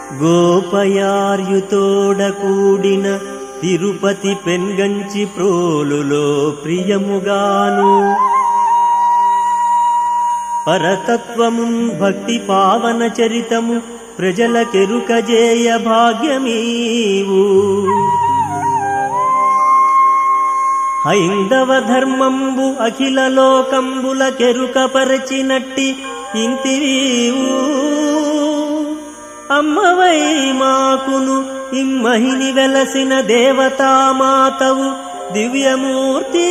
గోపయార్యుతోడ కూడిన తిరుపతి పెన్గంచి ప్రోలులో ప్రియముగాను పరతత్వమున్ భక్తి పావన చరితము ప్రజలకెరుకజేయ భాగ్యమీవు హైందవ ధర్మంబు అఖిల లోకంబుల కెరుకపరచినట్టి ఇంతివీవు అమ్మవై మాకును ఇమ్మహిని వెలసిన దేవతామాతవు దివ్యమూర్తి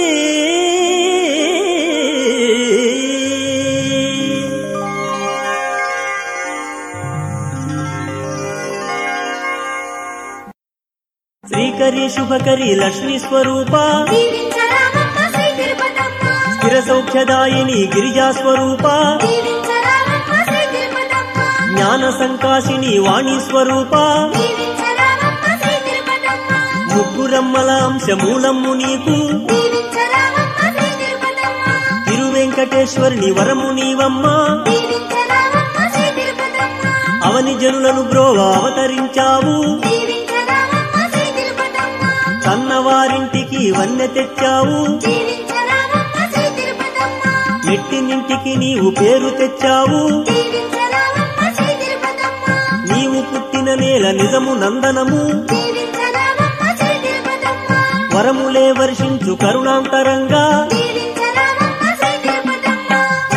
శ్రీకరి శుభకరి లక్ష్మీ స్వరూప దీవించరామమ్మ శ్రీ తిరుపతమ్మ స్థిర సౌఖ్యదాయిని గిరిజా స్వరూప దీవించరామమ్మ శ్రీ తిరుపతమ్మ జ్ఞాన సంకాశిని వాణి స్వరూప దీవించరామమ్మ శ్రీ తిరుపతమ్మ ముగ్గురమ్మల అంశమూలమ్ము నీకు దీవించరామమ్మ శ్రీ తిరుపతమ్మ తిరువెంకటేశ్వరుని వరము నీవమ్మ దీవించరామమ్మ శ్రీ తిరుపతమ్మ అవని జనులను బ్రోవ అవతరించావు దీవించరామమ్మ శ్రీ తిరుపతమ్మ కన్నవారింటికి వన్నె తెచ్చావు దీవించరామమ్మ శ్రీ తిరుపతమ్మ మెట్టినింటికి నీవు పేరు తెచ్చావు దీవించరామమ్మ శ్రీ తిరుపతమ్మ నీవు పుట్టిన నేల నిజము నందనము దీవించరామమ్మ శ్రీ తిరుపతమ్మ వరములే వర్షించు కరుణాంతరంగా దీవించరామమ్మ శ్రీ తిరుపతమ్మ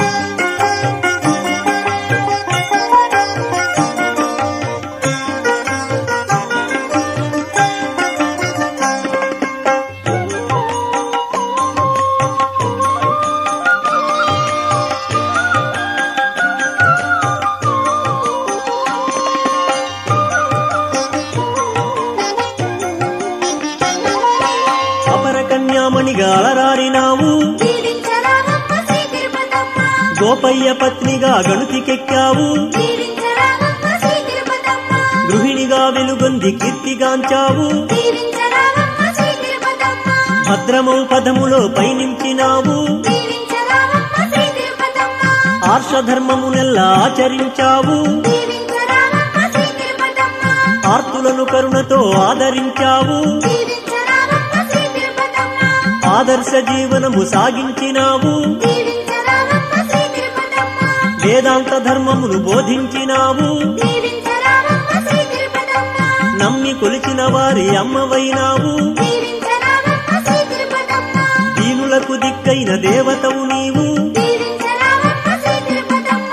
అపర కన్యామణిగా అలరారినావు దీవించరామమ్మ శ్రీ తిరుపతమ్మ గోపయ్య పత్నిగా గణుతికెక్కావు దీవించరామమ్మ శ్రీ తిరుపతమ్మ గృహిణిగా వెలుగొంది కీర్తిగాంచావు దీవించరామమ్మ శ్రీ తిరుపతమ్మ భద్రమౌ పదములో పయనించినావు దీవించరామమ్మ శ్రీ తిరుపతమ్మ ఆర్షధర్మమునెల్లా ఆచరించావు దీవించరామమ్మ శ్రీ తిరుపతమ్మ ఆర్తులను కరుణతో ఆదరించావు దీవించరామమ్మ శ్రీ తిరుపతమ్మ ఆదర్శ జీవనము సాగించినావు దీవించరామమ్మ శ్రీ తిరుపతమ్మ వేదాంత ధర్మమును బోధించినావు దీవించరామమ్మ శ్రీ తిరుపతమ్మ నమ్మి కొలిచిన వారి అమ్మవైనావు దీవించరామమ్మ శ్రీ తిరుపతమ్మ దీనులకు దిక్కైన దేవతవు నీవు దీవించరామమ్మ శ్రీ తిరుపతమ్మ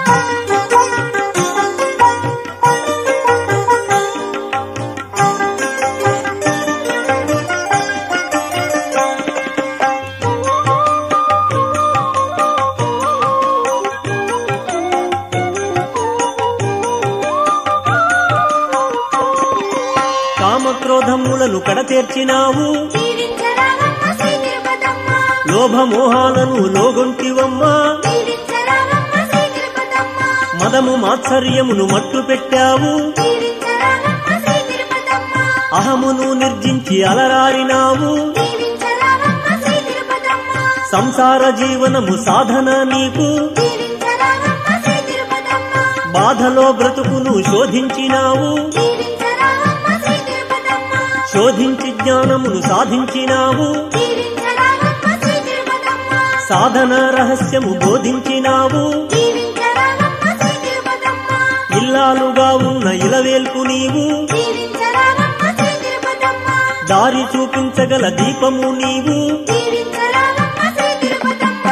కామక్రోధములను కడతీర్చినావు దీవించరామమ్మ శ్రీ తిరుపతమ్మ లోభమోహాలను లోగొంటివమ్మా దీవించరామమ్మ శ్రీ తిరుపతమ్మ మదము మాత్సర్యమును మట్టు పెట్టావు దీవించరామమ్మ శ్రీ తిరుపతమ్మ అహమును నిర్జించి అలరారినావు దీవించరామమ్మ శ్రీ తిరుపతమ్మ సంసార జీవనము సాధన నీకు దీవించరామమ్మ శ్రీ తిరుపతమ్మ బాధలో బ్రతుకును శోధించినావు దీవించరామమ్మ శ్రీ తిరుపతమ్మ శోధించి జ్ఞానమును సాధించినావు దీవించరామమ్మ శ్రీ తిరుపతమ్మ సాధన రహస్యము బోధించినావు దీవించరామమ్మ శ్రీ తిరుపతమ్మ ఇల్లాలుగా ఉన్న ఇలవేల్పు నీవు దీవించరామమ్మ శ్రీ తిరుపతమ్మ దారి చూపించగల దీపము నీవు దీవించరామమ్మ శ్రీ తిరుపతమ్మ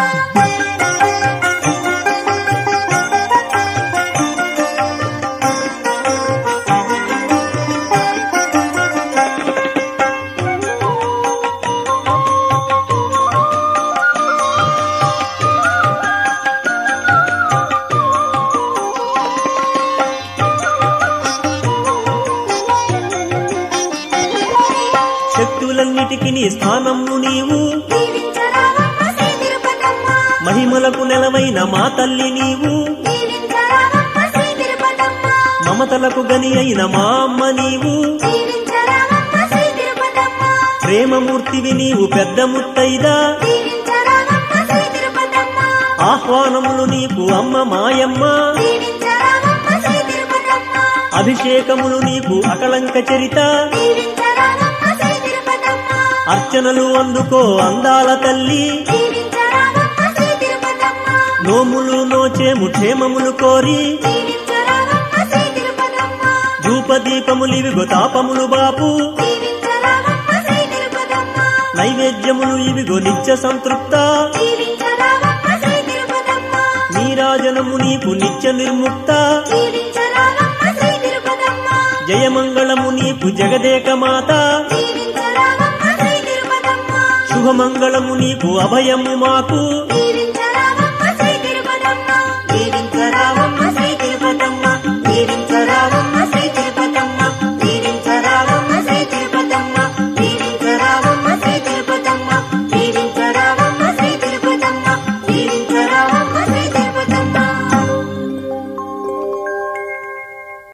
శక్తులన్నిటికీ నీ స్థానము నీవు దీవించరామమ్మ శ్రీ తిరుపతమ్మ మహిమలకు నెలవైన మా తల్లి నీవు దీవించరామమ్మ శ్రీ తిరుపతమ్మ మమతలకు గని అయిన మా అమ్మ నీవు దీవించరామమ్మ శ్రీ తిరుపతమ్మ ప్రేమమూర్తివి నీవు పెద్ద ముత్తైదా దీవించరామమ్మ శ్రీ తిరుపతమ్మ ఆహ్వానములు నీకు అమ్మ మాయమ్మ దీవించరామమ్మ శ్రీ తిరుపతమ్మ అభిషేకములు నీకు అకళంక చరిత దీవించరావమ్మ శ్రీ తిరుపతమ్మ అర్చనలు అందుకో అందాల తల్లి దీవించరావమ్మ శ్రీ తిరుపతమ్మ నోములు నోచేము క్షేమములు కోరి దీవించరావమ్మ శ్రీ తిరుపతమ్మ ధూపదీపములివిగో తాపములు బాపు దీవించరావమ్మ శ్రీ తిరుపతమ్మ నైవేద్యములు ఇవిగో నిత్య సంతృప్త దీవించరావమ్మ శ్రీ తిరుపతమ్మ నీరాజనము నీకు నిత్య నిర్ముక్త దీవించరావమ్మ శ్రీ తిరుపతమ్మ జయమంగళము నీకు జగదేక మాత దీవించరావమ్మ శ్రీ తిరుపతమ్మ శుభమంగళము నీకు అభయము మాకు దీవించరావమ్మ